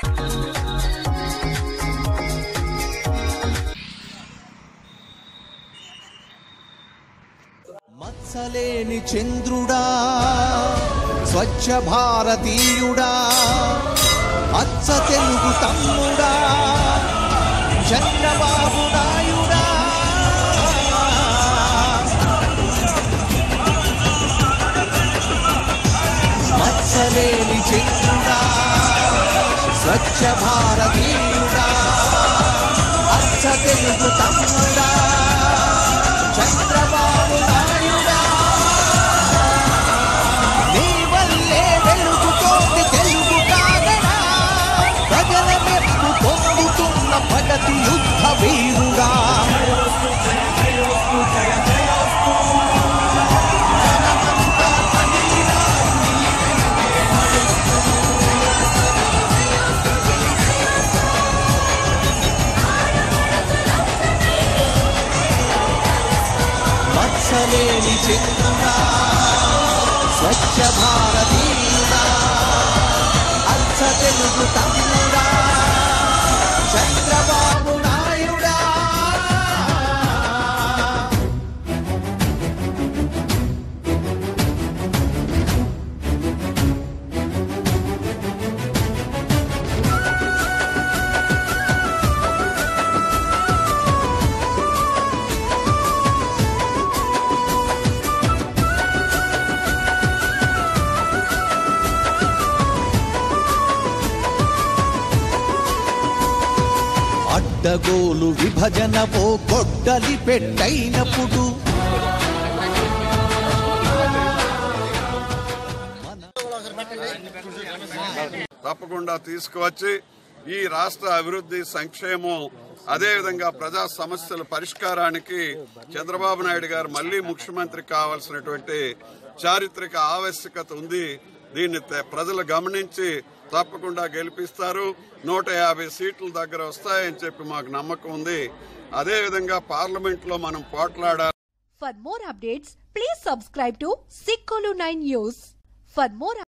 మత్సలేని చంద్రుడా స్వచ్ఛ భారతీయుడా అచ్చ తెలుగు తమ్ముడా చంద్రబాబు నాయుడా మత్సలేని చంద్రుడా స్వచ్ఛ భారతీయుడా అచ్చ తెలుగు తమ్ముడా చంద్రబాబు నాయుడా నీ వల్లే వెలుగుతోంది తెలుగు కాగడా ప్రజల మెప్పు పొందుతున్న ప్రగతి యుద్ధ వీరుడా మత్సలేని చంద్రుడా స్వచ్ఛ భారతీయుడా అచ్చ తెలుగు తమ్ముడా చంద్రబాబు నాయుడా అడ్డగోలు విభజన ఓ గొడ్డలి పెట్టైనప్పుడు తప్పకుండా తీసుకువచ్చి ఈ రాష్ట్ర అభివృద్ధి సంక్షేమం అదేవిధంగా ప్రజా సమస్యల పరిష్కారానికి చంద్రబాబు నాయుడు గారు మళ్లీ ముఖ్యమంత్రి కావాల్సినటువంటి చారిత్రక ఆవశ్యకత ఉంది దీన్ని తె- ప్రజలు గమనించి తప్పకుండా గెలిపిస్తారు నూట యాభై సీట్ల దగ్గర వస్తాయని చెప్పి మాకు నమ్మకం ఉంది అదేవిధంగా పార్లమెంట్ లో మనం పోట్లాడాలి For more updates, please subscribe to Sikkolu 9 News. For more